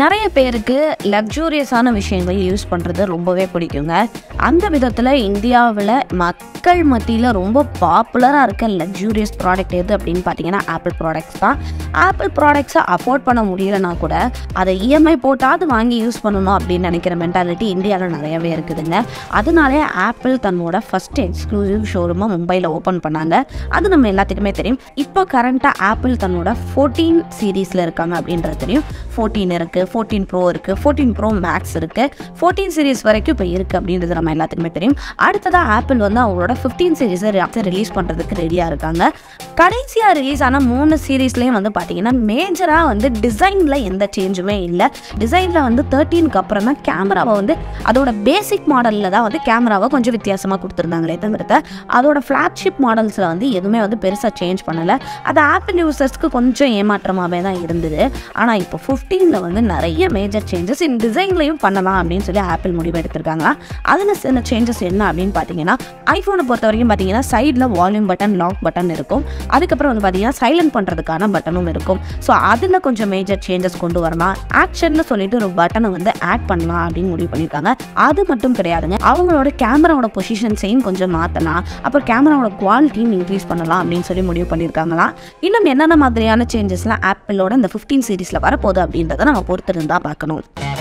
நிறைய பேருக்கு லக்ஸூரியஸான விஷயங்கள் யூஸ் பண்ணுறது ரொம்பவே பிடிக்குங்க அந்த விதத்தில் இந்தியாவில் மக்கள் மத்தியில் ரொம்ப பாப்புலராக இருக்க லக்ஸூரியஸ் ப்ராடக்ட் எது அப்படின்னு பார்த்தீங்கன்னா ஆப்பிள் ப்ராடக்ட்ஸ் தான் ஆப்பிள் ப்ராடக்ட்ஸை அஃபோர்ட் பண்ண முடியலனா கூட அதை இஎம்ஐ போட்டாவது வாங்கி யூஸ் பண்ணணும் அப்படின்னு நினைக்கிற மென்டாலிட்டி இந்தியாவில் நிறையவே இருக்குதுங்க அதனாலே ஆப்பிள் தன்னோட ஃபஸ்ட் எக்ஸ்க்ளூசிவ் ஷோரூமை மும்பையில் ஓப்பன் பண்ணாங்க அது நம்ம எல்லாத்துக்குமே தெரியும் இப்போ கரண்ட்டாக ஆப்பிள் தன்னோட ஃபோர்டீன் சீரீஸில் இருக்காங்க அப்படின்றது தெரியும் ஃபோர்டீன் இருக்குது ஃபோர்டீன் ப்ரோ இருக்குது ஃபோர்டீன் ப்ரோ மேக்ஸ் இருக்குது ஃபோர்டீன் சீரிஸ் வரைக்கும் இப்போ இருக்குது அப்படின்றது நம்ம எல்லாத்துக்குமே தெரியும் அடுத்ததாக ஆப்பிள் வந்து அவங்களோட ஃபிஃப்டீன் சீரீஸை ரிலீஸ் பண்ணுறதுக்கு ரெடியாக இருக்காங்க கடைசியாக ரிலீஸ் ஆன மூணு சீரீஸ்லேயும் வந்து பார்த்தீங்கன்னா மேஜராக வந்து டிசைனில் எந்த சேஞ்சுமே இல்லை டிசைனில் வந்து தேர்ட்டீனுக்கு அப்புறம் தான் கேமராவை வந்து அதோட பேசிக் மாடலில் தான் வந்து கேமராவை கொஞ்சம் வித்தியாசமாக கொடுத்துருந்தாங்களே தவிர்த்து அதோட ஃப்ளாக்ஷிப் மாடல்ஸில் வந்து எதுவுமே வந்து பெருசாக சேஞ்ச் பண்ணலை அது ஆப்பிள் யூசர்ஸ்க்கு கொஞ்சம் ஏமாற்றமாகவே தான் இருந்தது ஆனால் இப்போ ஃபிஃப்டீனில் வந்து நிறைய மேஜர் சேஞ்சஸ் இன் டிசைன்லையும் பண்ணலாம் அப்படின்னு சொல்லி ஆப்பிள் முடிவு எடுத்திருக்காங்க அதில் சில சேஞ்சஸ் என்ன அப்படின்னு பார்த்தீங்கன்னா ஐஃபோனை பொறுத்த வரைக்கும் பார்த்தீங்கன்னா சைடில் வால்யூம் பட்டன் லாக் பட்டன் இருக்கும் அதுக்கப்புறம் வந்து பார்த்தீங்கன்னா சைலண்ட் பண்ணுறதுக்கான பட்டனும் இருக்கும் ஸோ அதில் கொஞ்சம் மேஜர் சேஞ்சஸ் கொண்டு வரலாம் ஆக்ஷன்னு சொல்லிட்டு ஒரு பட்டனை வந்து ஆட் பண்ணலாம் அப்படின்னு முடிவு பண்ணியிருக்காங்க அது மட்டும் கிடையாதுங்க அவங்களோட கேமராவோட பொசிஷன்ஸையும் கொஞ்சம் மாற்றலாம் அப்புறம் கேமராவோட குவாலிட்டியும் இன்க்ரீஸ் பண்ணலாம் அப்படின்னு சொல்லி முடிவு பண்ணியிருக்காங்களாம் இன்னும் என்னென்ன மாதிரியான சேஞ்சஸ்லாம் ஆப்பிளோட இந்த ஃபிஃப்டீன் சீரீஸில் வரப்போகுது அப்படின்றத நம்ம பொறுத்திருந்தா பார்க்கணும்